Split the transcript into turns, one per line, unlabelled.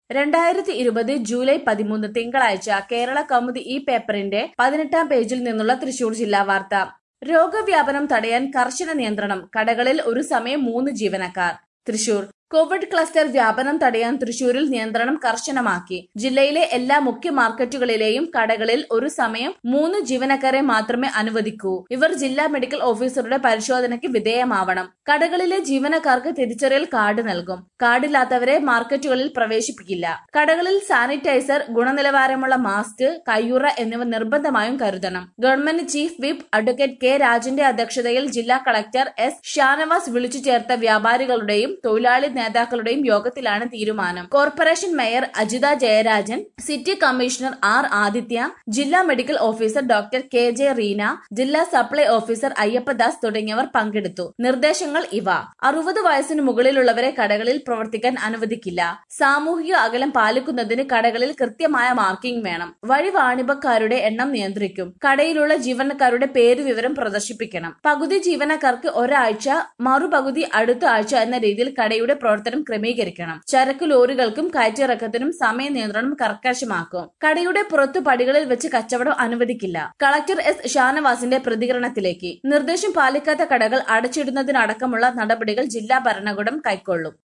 രണ്ടായിരത്തി ഇരുപത് ജൂലൈ പതിമൂന്ന് തിങ്കളാഴ്ച കേരള കൗമുദി ഈ പേപ്പറിന്റെ പതിനെട്ടാം പേജിൽ നിന്നുള്ള തൃശൂർ ജില്ലാ വാർത്ത രോഗവ്യാപനം തടയാൻ കർശന നിയന്ത്രണം കടകളിൽ ഒരു സമയം മൂന്ന് ജീവനക്കാർ തൃശൂർ കോവിഡ് ക്ലസ്റ്റർ വ്യാപനം തടയാൻ തൃശൂരിൽ നിയന്ത്രണം കർശനമാക്കി ജില്ലയിലെ എല്ലാ മുഖ്യ മാർക്കറ്റുകളിലെയും കടകളിൽ ഒരു സമയം മൂന്ന് ജീവനക്കാരെ മാത്രമേ അനുവദിക്കൂ ഇവർ ജില്ലാ മെഡിക്കൽ ഓഫീസറുടെ പരിശോധനയ്ക്ക് വിധേയമാവണം കടകളിലെ ജീവനക്കാർക്ക് തിരിച്ചറിയൽ കാർഡ് നൽകും കാർഡില്ലാത്തവരെ മാർക്കറ്റുകളിൽ പ്രവേശിപ്പിക്കില്ല കടകളിൽ സാനിറ്റൈസർ ഗുണനിലവാരമുള്ള മാസ്ക് കയ്യുറ എന്നിവ നിർബന്ധമായും കരുതണം government chief whip advocate K രാജന്റെ അധ്യക്ഷതയിൽ ജില്ലാ കളക്ടർ എസ് ഷാനവാസ് വിളിച്ചു ചേർത്ത വ്യാപാരികളുടെയും തൊഴിലാളി നേതാക്കളുടെയും യോഗത്തിലാണ് തീരുമാനം corporation mayor Ajitha Jayarajan city commissioner R Aditya ജില്ലാ medical officer doctor K J Reena ജില്ലാ സപ്ലൈ ഓഫീസർ അയ്യപ്പദാസ് തുടങ്ങിയവർ പങ്കെടുത്തു നിർദ്ദേശങ്ങൾ ഇവ അറുപത് വയസ്സിന് മുകളിലുള്ളവരെ കടകളിൽ പ്രവർത്തിക്കാൻ അനുവദിക്കില്ല സാമൂഹിക അകലം പാലിക്കുന്നതിന് കടകളിൽ കൃത്യമായ മാർക്കിംഗ് വേണം വഴി വാണിഭക്കാരുടെ എണ്ണം നിയന്ത്രിക്കും കടയിലുള്ള ജീവനക്കാരുടെ പേര് വിവരം പ്രദർശിപ്പിക്കണം പകുതി ജീവനക്കാർക്ക് ഒരാഴ്ച മറുപകുതി അടുത്ത ആഴ്ച എന്ന രീതിയിൽ കടയുടെ പ്രവർത്തനം ക്രമീകരിക്കണം ചരക്ക് ലോറികൾക്കും കയറ്റിറക്കത്തിനും സമയ നിയന്ത്രണം കർക്കശമാക്കും കടയുടെ പുറത്തു പടികളിൽ വെച്ച് കച്ചവടം അനുവദിക്കില്ല കളക്ടർ എസ് ഷാനവാസിന്റെ പ്രതികരണത്തിലേക്ക് നിർദ്ദേശം പാലിക്കാത്ത കടകൾ അടച്ചിടുന്നതിനടക്കമുള്ള നടപടികൾ ജില്ലാ ഭരണകൂടം കൈക്കൊള്ളും